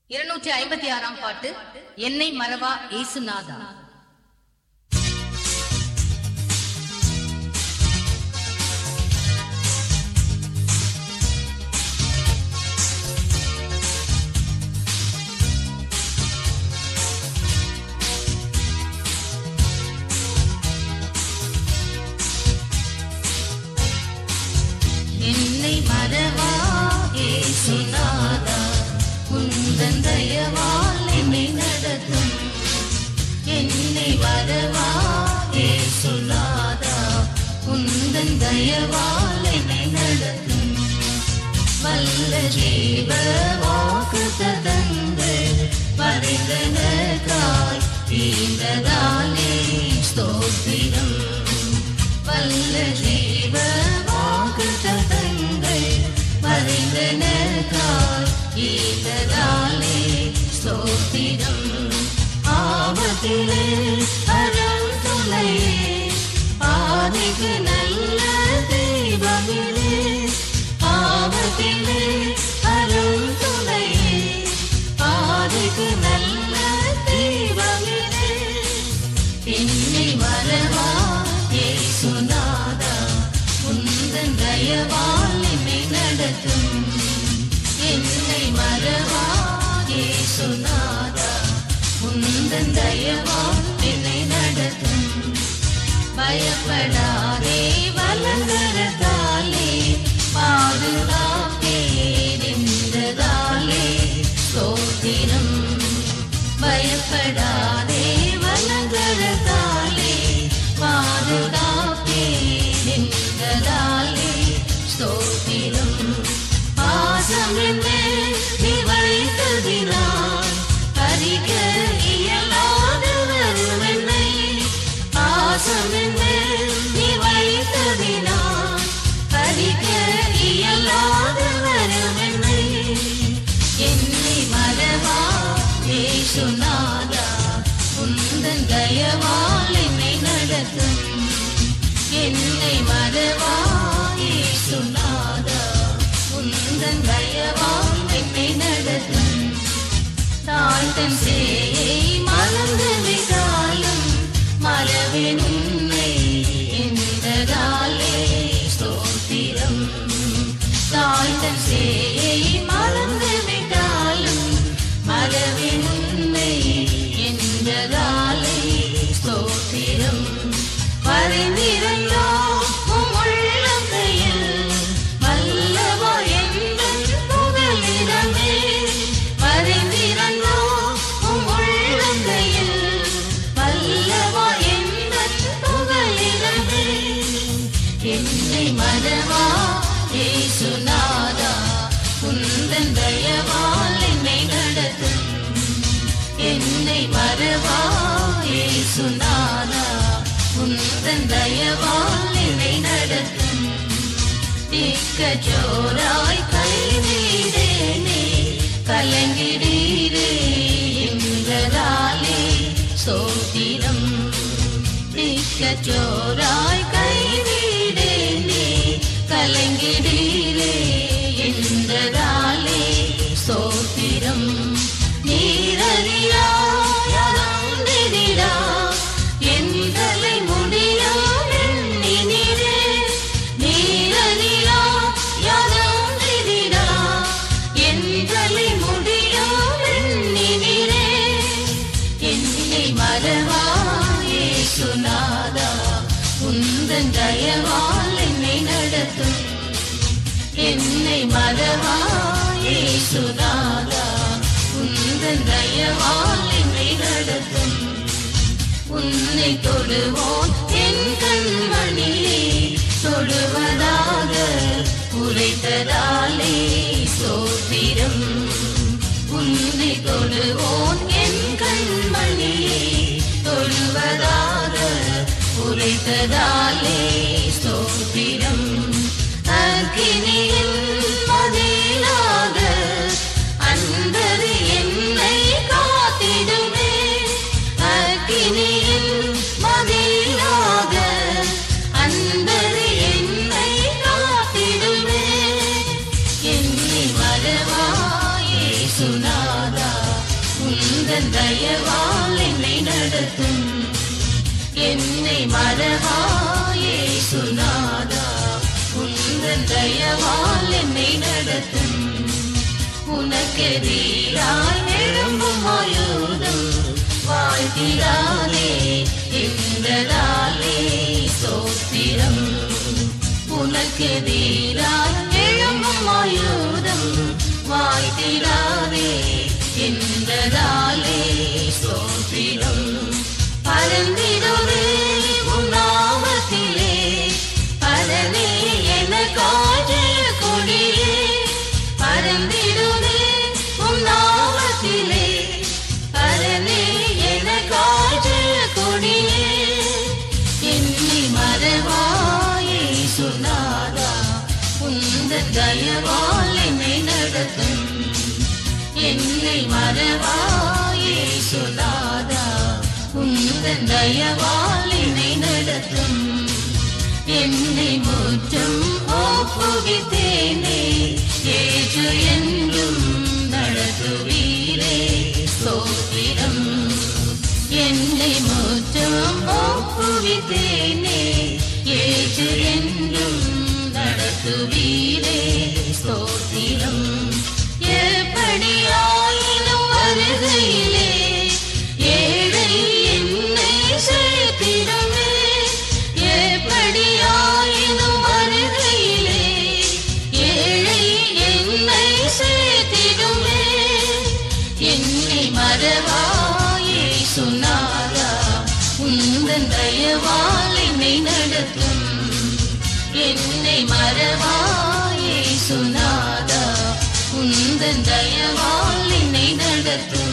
இருநூற்றி ஐம்பத்தி ஆறாம் பாட்டு என்னை மறவா ஏசுநாதா என்னை மறவா ஏசுநாதா உந்தன் தயவால் என்னை நடத்தும் என்னை மறவா ஏசுநாதா உந்தன் தயவால் என்னை நடத்தும் வல்ல ஜீவ வாக்கு ததங்கள் பரிந்தனக்காய் ஈந்ததாலே ஸ்தோத்திரம் வல்ல ஜீவ வாக்கு ததங்கள் பரிந்தனக்காய் ஈந்ததாலே ஸ்தோத்திரம் ஆபத்திலே அறம் துணையே ஆதிக்கு நல்ல தெய்வமிலே ஆபத்திலே அரும் துணையே ஆதிக்கு நல்ல தெய்வமிலே என்னை மறவா ஏசுநாதா உந்தன் தயவால் என்னை நடத்தும் என்னை மறவா ஏசுநாதா உந்தன் தயவால் என்னை நடத்தும் பயப்படாதே வலங்கரத்தாலே பாதுகாப்பே நின்றதாலே சோத்திரம் பயப்படாதே வலங்கரத்தாலே பாதுகாப்பே நின்றதாலே ஸ்தோத்திரம் பாசம் என்று நீ வைத்ததினால் பறிக்க இயலாத வருவனை பாசம் என்று நீ வைத்ததினால் பறிக்க இயலாத வருவனை என்னை மறவா ஏசுநாதா உந்தன் தயவால் என்னை நடத்தும் என்னை மறவா ஏசுநாதா உந்தன் தயவால் என்னை நடத்தும் தாழ்த்தன் சேயை மறந்து விட்டாலும் மறவேன் உன்னை என்றதாலே ஸ்தோத்திரம் தாழ்த்தன் சேயை மறந்து விட்டாலும் மறவேன் உன்னை என்றதாலே ஸ்தோத்திரம் பரிந்திரந்தோ உம் உள்ளங்கையில் வல்லவா என்பன் புகலிடமே பரிந்திரந்தோ உம் உள்ளங்கையில் வல்லவா என்பன் புகலிடமே என்னை மறவா ஏசுநாதா உந்தன் தயவால் என்னை நடத்தும் என்னை மறவா ஏசுநாதா உந்தன் தயவால் என்னை நடத்தும் திக்கச்சோராய் கைவிடேனே கலங்கிடீரே என்றதாலே சோத்திரம் திக்கச்சோராய் கைவிடேனே கலங்கிடீரே என்றதாலே சோத்திரம் நீரறியா யாராண்டிடா எந்தலை முடியாம் எண்ணினீரே நீரறியா யாராண்டிடா எந்தலை முடியாம் எண்ணினீரே என்னை மறவா ஏசுநாதா உந்தன் தயவால் என்னை நடத்தும் என்னை மறவா ஏசுநாதா உந்தன் தயவால் என்னை நடத்தும் உன்னை தொடுவோம் என் கண்மணியே தொடுவதாக உரைத்ததாலே சோத்திரம் உன்னை தொடுவோன் என் கண்மணியே தொழுவதாக உரைத்ததாலே ஸ்தோத்திரம் அக்கினியின் பதிலாக அன்பது என்னை காத்திடுமே அக்கினியின் பதிலாக அன்பது என்னை காத்திடுமே என்னை மறவாயே சுனாதா உந்தன் தயவால் என்னை நடத்தும் என்னை மறவாயே சுனாதா உந்தன் தயவால் என்னை நடத்தும் உனக்கெதிராய் எழும்பும் ஆயுதம் வாழ்த்திடாதே என்றதாலே சோத்திரம் உனக்கெதிராய் எழும்பும் ஆயுதம் வாழ்த்திடாதே என்றதாலே சோத்திரம் பரந்திடுவே உன் நாமத்திலே பரனே என காற்றிய கொடியே பரந்திடுவே உன் நாமத்திலே பரனே என காற்றிய கொடியே என்னை மறவாயே சொன்னாரா உந்த தயவால் என்னை நடத்தும் என்னை மறவாயே சொல்லாதா உந்தன் தயவால் என்னை நடத்தும் என்னை முற்றும் ஒப்புவித்தேனே ஏற்று என்றும் நடத்துவீரே சோத்திரம் என்னை முற்றும் ஒப்புவித்தேனே ஏற்று என்றும் நடத்துவீரே ஸ்தோத்திரம் எப்படியாயினும் வருகையிலே ஏழை என்னை செலுத்திடவே எப்படியாயினும் வருகையிலே ஏழை என்னை செலுத்திடுமே என்னை மறவாயே சொன்னாரா உந்தன் தயவால் என்னை நடத்தும் என்னை மறவாயே சொன்னாரா உந்தன் தயவால் என்னை நடத்தும்